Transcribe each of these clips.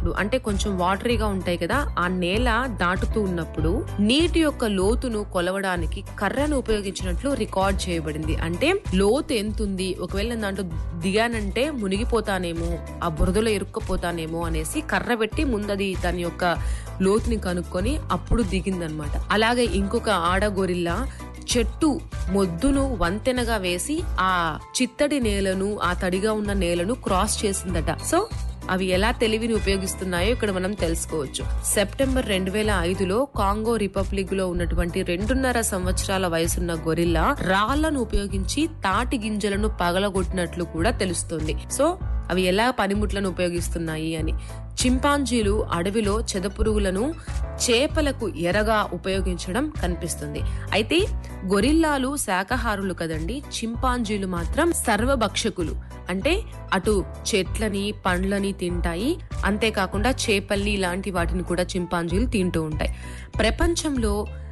ఉన్నప్పుడు అంటే కొంచెం వాటరీగా ఉంటాయి కదా ఆ నేల దాటుతూ ఉన్నప్పుడు నీటి యొక్క లోతును కొలవడానికి కర్రను ఉపయోగించినట్లు రికార్డ్ చేయబడింది అంటే లోతు ఎంత ఉంది ఒకవేళ నేను దాంట్లో దిగానంటే మునిగిపోతానేమో ఆ బురదలో ఇరుక్కుపోతానేమో అనేసి కర్ర పెట్టి ముందది దాని యొక్క లోతుని కనుక్కొని అప్పుడు దిగిందనమాట అలాగే ఇంకొక ఆడ గొరిల్లా చెట్టు మొద్దును వంతెనగా వేసి ఆ చిత్తడి నేలను ఆ తడిగా ఉన్న నేలను క్రాస్ చేసిందట సో అవి ఎలా తెలివిని ఉపయోగిస్తున్నాయో ఇక్కడ మనం తెలుసుకోవచ్చు సెప్టెంబర్ రెండు వేల ఐదులో కాంగో రిపబ్లిక్ లో ఉన్నటువంటి రెండున్నర సంవత్సరాల వయసున్న గొరిల్లా రాళ్లను ఉపయోగించి తాటి గింజలను పగలగొట్టినట్లు కూడా తెలుస్తుంది సో అవి ఎలా పనిముట్లను ఉపయోగిస్తున్నాయి అని చింపాంజీలు అడవిలో చెదపురుగులను చేపలకు ఎరగా ఉపయోగించడం కనిపిస్తుంది అయితే గొరిల్లాలు శాకాహారులు కదండి చింపాంజీలు మాత్రం సర్వభక్షకులు అంటే అటు చెట్లని పండ్లని తింటాయి అంతేకాకుండా చేపల్ని ఇలాంటి వాటిని కూడా చింపాంజీలు తింటూ ఉంటాయి ప్రపంచంలో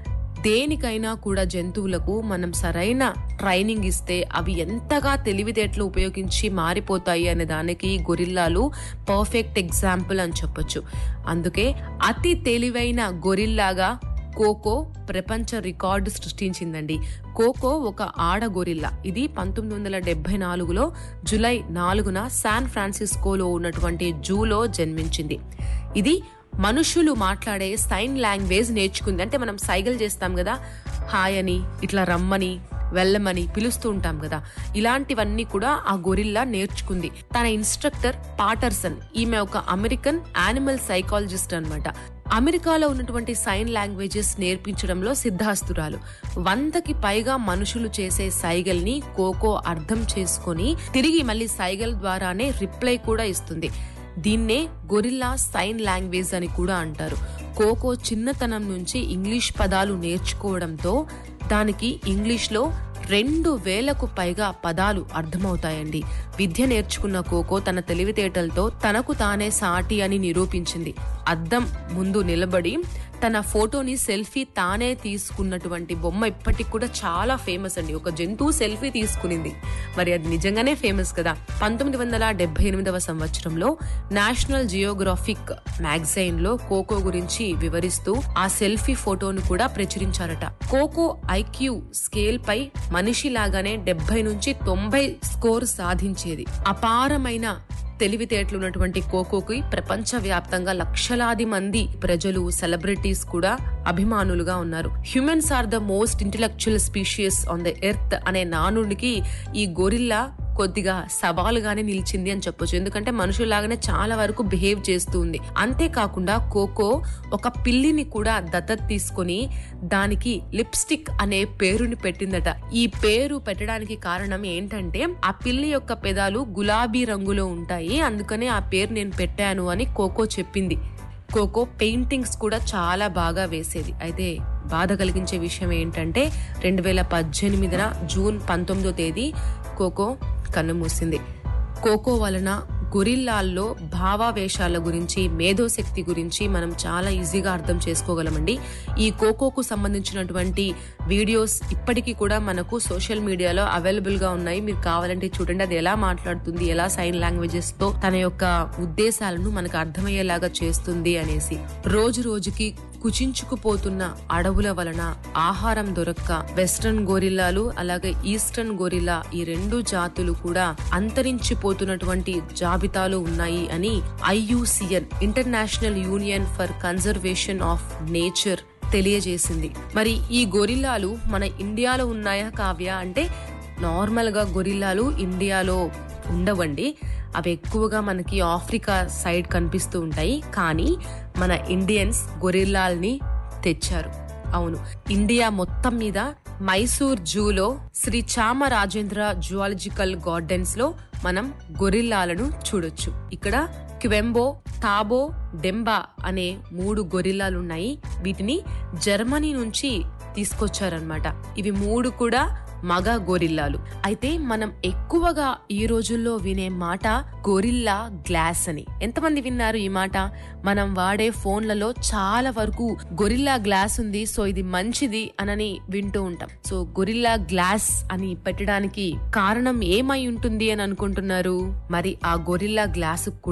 దేనికైనా కూడా జంతువులకు మనం సరైన ట్రైనింగ్ ఇస్తే అవి ఎంతగా తెలివితేటలు ఉపయోగించి మారిపోతాయి అనే దానికి గొరిల్లాలు పర్ఫెక్ట్ ఎగ్జాంపుల్ అని చెప్పొచ్చు అందుకే అతి తెలివైన గొరిల్లాగా కోకో ప్రపంచ రికార్డు సృష్టించిందండి కోకో ఒక ఆడ గొరిల్లా ఇది పంతొమ్మిది వందల డెబ్బై నాలుగులో జులై నాలుగున శాన్ ఫ్రాన్సిస్కోలో ఉన్నటువంటి జూలో జన్మించింది ఇది మనుషులు మాట్లాడే సైన్ లాంగ్వేజ్ నేర్చుకుంది అంటే మనం సైగలు చేస్తాం కదా హాయ్ అని ఇట్లా రమ్మని వెళ్ళమని పిలుస్తూ ఉంటాం కదా ఇలాంటివన్నీ కూడా ఆ గొరిల్లా నేర్చుకుంది తన ఇన్స్ట్రక్టర్ పాటర్సన్ ఈమె ఒక అమెరికన్ యానిమల్ సైకాలజిస్ట్ అన్నమాట అమెరికాలో ఉన్నటువంటి సైన్ లాంగ్వేజెస్ నేర్పించడంలో సిద్ధాస్తురాలు వందకి పైగా మనుషులు చేసే సైగల్ని కోకో అర్థం చేసుకొని తిరిగి మళ్ళీ సైగల్ ద్వారానే రిప్లై కూడా ఇస్తుంది దీన్నే గొరిల్లా సైన్ లాంగ్వేజ్ అని కూడా అంటారు కోకో చిన్నతనం నుంచి ఇంగ్లీష్ పదాలు నేర్చుకోవడంతో దానికి ఇంగ్లీష్లో రెండు వేలకు పైగా పదాలు అర్థమవుతాయండి విద్య నేర్చుకున్న కోకో తన తెలివితేటలతో తనకు తానే సాటి అని నిరూపించింది అద్దం ముందు నిలబడి తన ఫోటోని సెల్ఫీ తానే తీసుకున్నటువంటి బొమ్మ ఇప్పటికి కూడా చాలా ఫేమస్ అండి ఒక జంతువు సెల్ఫీ తీసుకునింది మరి అది నిజంగానే ఫేమస్ కదా పంతొమ్మిది వందల డెబ్బై ఎనిమిదవ సంవత్సరంలో నేషనల్ జియోగ్రాఫిక్ మ్యాగజైన్ లో కోకో గురించి వివరిస్తూ ఆ సెల్ఫీ ఫోటోను కూడా ప్రచురించారట కోకో ఐక్యూ స్కేల్ పై మనిషి లాగానే డెబ్బై నుంచి తొంభై స్కోర్ సాధించేది అపారమైన తెలివితేటలు ఉన్నటువంటి కోకోకి ప్రపంచ వ్యాప్తంగా లక్షలాది మంది ప్రజలు సెలబ్రిటీస్ కూడా అభిమానులుగా ఉన్నారు humans are the most intellectual species on the earth అనే నానుడికి ఈ గొరిల్లా కొద్దిగా సవాలుగానే నిలిచింది అని చెప్పొచ్చు ఎందుకంటే మనుషులాగానే చాలా వరకు బిహేవ్ చేస్తూ ఉంది అంతేకాకుండా కోకో ఒక పిల్లిని కూడా దత్తత తీసుకొని దానికి లిప్స్టిక్ అనే పేరుని పెట్టిందట ఈ పేరు పెట్టడానికి కారణం ఏంటంటే ఆ పిల్లి యొక్క పెదాలు గులాబీ రంగులో ఉంటాయి అందుకనే ఆ పేరు నేను పెట్టాను అని కోకో చెప్పింది కోకో పెయింటింగ్స్ కూడా చాలా బాగా వేసేది అయితే బాధ కలిగించే విషయం ఏంటంటే రెండు వేల పద్దెనిమిదిన జూన్ పంతొమ్మిదో తేదీ కోకో కన్నుమూసింది కోకో వలన గొరిల్లాల్లో భావావేశాల గురించి మేధోశక్తి గురించి మనం చాలా ఈజీగా అర్థం చేసుకోగలమండి ఈ కోకోకు సంబంధించినటువంటి వీడియోస్ ఇప్పటికీ కూడా మనకు సోషల్ మీడియాలో అవైలబుల్ గా ఉన్నాయి మీరు కావాలంటే చూడండి అది ఎలా మాట్లాడుతుంది ఎలా సైన్ లాంగ్వేజెస్ తో తన యొక్క ఉద్దేశాలను మనకు అర్థమయ్యేలాగా చేస్తుంది అనేసి రోజు రోజుకి కుచించుకుపోతున్న అడవుల వలన ఆహారం దొరక్క వెస్ట్రన్ గొరిల్లాలు అలాగే ఈస్టర్న్ గొరిల్లా ఈ రెండు జాతులు కూడా అంతరించిపోతున్నటువంటి జాబితాలో ఉన్నాయి అని IUCN International Union for Conservation of Nature తెలియజేసింది మరి ఈ గొరిల్లాలు మన ఇండియాలో ఉన్నాయా కావ్య అంటే నార్మల్ గా గొరిల్లాలు ఇండియాలో ఉండవండి అవి ఎక్కువగా మనకి ఆఫ్రికా సైడ్ కనిపిస్తూ ఉంటాయి కానీ మన ఇండియన్స్ గొరిల్లాల్ని తెచ్చారు అవును ఇండియా మొత్తం మీద మైసూర్ జూలో శ్రీ చామరాజేంద్ర జువాలజికల్ గార్డెన్స్ లో మనం గొరిల్లాలను చూడొచ్చు ఇక్కడ క్వెంబో తాబో డెంబా అనే మూడు గొరిల్లాలు ఉన్నాయి వీటిని జర్మనీ నుంచి తీసుకొచ్చారనమాట ఇవి మూడు కూడా మగ గొరిల్లాలు అయితే మనం ఎక్కువగా ఈ రోజుల్లో వినే మాట గొరిల్లా గ్లాస్ అని ఎంతమంది విన్నారు ఈ మాట మనం వాడే ఫోన్లలో చాలా వరకు గొరిల్లా గ్లాస్ ఉంది సో ఇది మంచిది అనని వింటూ ఉంటాం సో గొరిల్లా గ్లాస్ అని పెట్టడానికి కారణం ఏమై ఉంటుంది అని అనుకుంటున్నారు మరి ఆ గొరిల్లా గ్లాస్ కూడా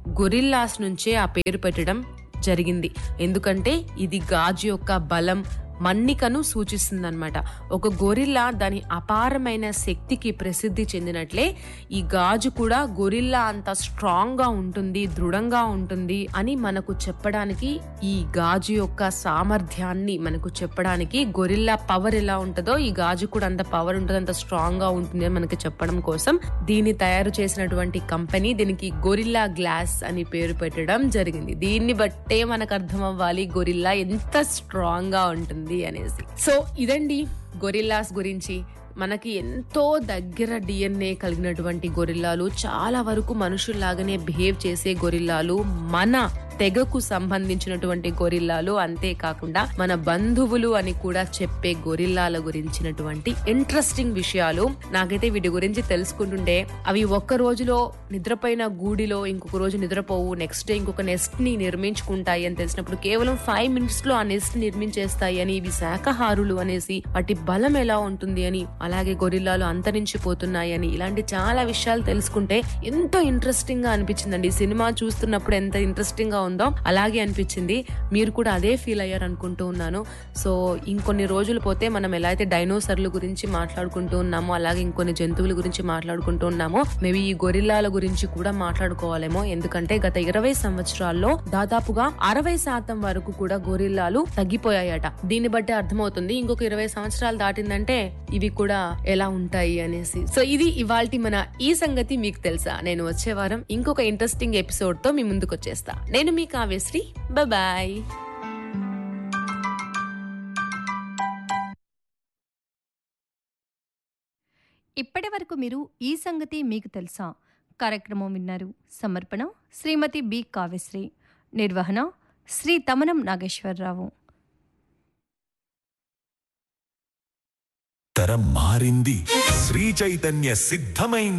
గొరిల్లాస్ నుంచే ఆ పేరు పెట్టడం జరిగింది ఎందుకంటే ఇది గాజు యొక్క బలం మన్నికను సూచిస్తుందన్నమాట ఒక గొరిల్లా దాని అపారమైన శక్తికి ప్రసిద్ధి చెందినట్లే ఈ గాజు కూడా గొరిల్లా అంత స్ట్రాంగ్ గా ఉంటుంది దృఢంగా ఉంటుంది అని మనకు చెప్పడానికి ఈ గాజు యొక్క సామర్థ్యాన్ని మనకు చెప్పడానికి గొరిల్లా పవర్ ఎలా ఉంటుందో ఈ గాజు కూడా అంత పవర్ ఉంటుంది అంత స్ట్రాంగ్ గా ఉంటుంది అని మనకి చెప్పడం కోసం దీన్ని తయారు చేసినటువంటి కంపెనీ దీనికి గొరిల్లా గ్లాస్ అని పేరు పెట్టడం జరిగింది దీన్ని బట్టే మనకు అర్థం అవ్వాలి గొరిల్లా ఎంత స్ట్రాంగ్ గా ఉంటుంది అనేసి సో ఇదండి గొరిల్లాస్ గురించి మనకి ఎంతో దగ్గర డిఎన్ఏ కలిగినటువంటి గొరిల్లాలు చాలా వరకు మనుషుల్లాగానే బిహేవ్ చేసే గొరిల్లాలు మన తెగకు సంబంధించినటువంటి గొరిల్లాలు అంతేకాకుండా మన బంధువులు అని కూడా చెప్పే గొరిల్లాల గురించినటువంటి ఇంట్రెస్టింగ్ విషయాలు నాకైతే వీటి గురించి తెలుసుకుంటుంటే అవి ఒక్క రోజులో నిద్రపోయిన గూడిలో ఇంకొక రోజు నిద్రపోవు నెక్స్ట్ డే ఇంకొక నెస్ట్ ని నిర్మించుకుంటాయి అని తెలిసినప్పుడు కేవలం ఫైవ్ మినిట్స్ లో ఆ నెస్ట్ నిర్మించేస్తాయి అని ఇవి శాఖహారులు అనేసి వాటి బలం ఎలా ఉంటుంది అని అలాగే గొరిల్లాలు అంతరించిపోతున్నాయి అని ఇలాంటి చాలా విషయాలు తెలుసుకుంటే ఎంతో ఇంట్రెస్టింగ్ గా అనిపించిందండి ఈ సినిమా చూస్తున్నప్పుడు ఎంత ఇంట్రెస్టింగ్ గా ఉందో అలాగే అనిపించింది మీరు కూడా అదే ఫీల్ అయ్యారు అనుకుంటూ ఉన్నాను సో ఇంకొన్ని రోజులు పోతే మనం ఎలా అయితే డైనోసర్ల గురించి మాట్లాడుకుంటూ ఉన్నామో అలాగే ఇంకొన్ని జంతువుల గురించి మాట్లాడుకుంటూ ఉన్నామో మేబీ ఈ గొరిల్లాల గురించి కూడా మాట్లాడుకోవాలేమో ఎందుకంటే గత ఇరవై సంవత్సరాల్లో దాదాపుగా అరవై శాతం వరకు కూడా గొరిల్లాలు తగ్గిపోయాయట దీన్ని బట్టి అర్థమవుతుంది ఇంకొక ఇరవై సంవత్సరాలు దాటిందంటే ఇవి కూడా ఎలా ఉంటాయి అనేసి సో ఇది ఇవాల్టి మన ఈ సంగతి మీకు తెలుసా నేను వచ్చే వారం ఇంకొక ఇంట్రెస్టింగ్ ఎపిసోడ్ తో మీ ముందుకు వచ్చేస్తా నేను మీ కావ్యశ్రీ బాయ్ ఇప్పటి వరకు మీరు ఈ సంగతి మీకు తెలుసా కార్యక్రమం విన్నారు సమర్పణ శ్రీమతి బి కావ్యశ్రీ నిర్వహణ శ్రీ తమనం నాగేశ్వరరావు తరం మారింది శ్రీ చైతన్య సిద్ధమైంది